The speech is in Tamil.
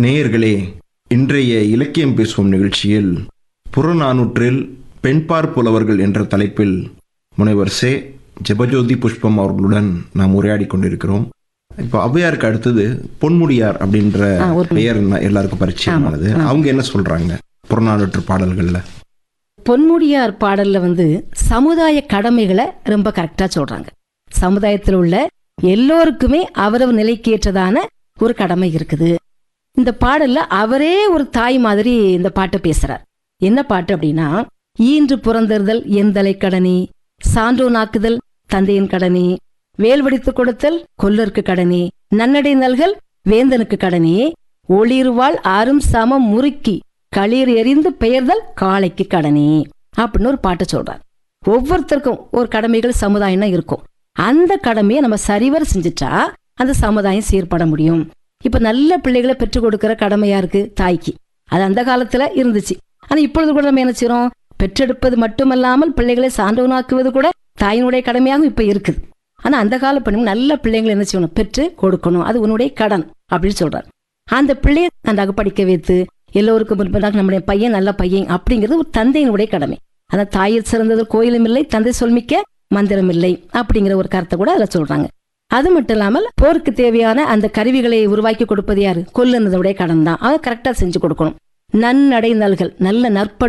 நேயர்களே இன்றைய இலக்கியம் பேசுவோம் நிகழ்ச்சியில் புறநானூற்றில் பெண்பார் புலவர்கள் என்ற தலைப்பில் முனைவர் சே ஜெபஜோதி புஷ்பம் அவர்களுடன் நாம் உரையாடி கொண்டிருக்கிறோம் இப்போ ஔவையாருக்கு அடுத்தது பொன்முடியார் அப்படின்ற ஆ, ஒரு- பெயர் ந- எல்லாருக்கும் பரிச்சயமானது ஆமா, ஆ. அவங்க என்ன சொல்றாங்க புறநானூற்று பாடல்கள்ல பொன்முடியார் பாடல்ல வந்து சமுதாய கடமைகளை ரொம்ப கரெக்டா சொல்றாங்க சமுதாயத்தில் உள்ள எல்லோருக்குமே அவரவர் நிலைக்கு ஏற்றதான ஒரு கடமை இருக்குது இந்த பாடல்ல அவரே ஒரு தாய் மாதிரி இந்த பாட்டை பேசுறார் என்ன பாட்டு அப்படின்னா ஈன்று புறந்தறுதல் எந்தலை கடனி சான்றோனாக்குதல் தந்தையின் கடனி வேல்வடித்து கொடுத்தல் கொல்லருக்கு கடனி நன்னடை நல்கல் வேந்தனுக்கு கடனி ஒளிர்வாள் அரும் சமம் முறுக்கி களிர் எறிந்து பெயர்தல் காளைக்கு கடனி அப்படின்னு ஒரு பாட்டை சொல்றார் ஒவ்வொருத்தருக்கும் ஒரு கடமைகள் சமுதாயம்னா இருக்கும் அந்த கடமையை நம்ம சரிவர செஞ்சுட்டா அந்த சமுதாயம் சீர்பட முடியும் இப்ப நல்ல பிள்ளைகளை பெற்றுக் கொடுக்கிற கடமையா இருக்கு தாய்க்கு அது அந்த காலத்துல இருந்துச்சு ஆனா இப்பொழுது கூட நம்ம என்ன செய்றோம் பெற்றெடுப்பது மட்டுமல்லாமல் பிள்ளைகளை சான்றவனாக்குவது கூட தாயினுடைய கடமையாகவும் இப்ப இருக்குது ஆனா அந்த கால பெண்கள் நல்ல பிள்ளைங்களை என்ன செய்யணும் பெற்று கொடுக்கணும் அது உன்னுடைய கடன் அப்படின்னு சொல்றார் அந்த பிள்ளையை நன்றாக படிக்க வைத்து எல்லோருக்கும் முன்பதாக நம்முடைய பையன் நல்ல பையன் அப்படிங்கிறது ஒரு தந்தையினுடைய கடமை அந்த தாயில் சிறந்தது கோயிலும் இல்லை தந்தை சொல்மிக்க மந்திரம் இல்லை அப்படிங்கிற ஒரு கருத்தை கூட அதில் சொல்றாங்க அது மட்டும் இல்லாமல் போருக்கு தேவையான அந்த கருவிகளை உருவாக்கி கொடுப்பது யாரு கொல்லுனதுடைய கடன் தான் அதை கரெக்டா செஞ்சு கொடுக்கணும் நன்னடை நல்கள் நல்ல நற்ப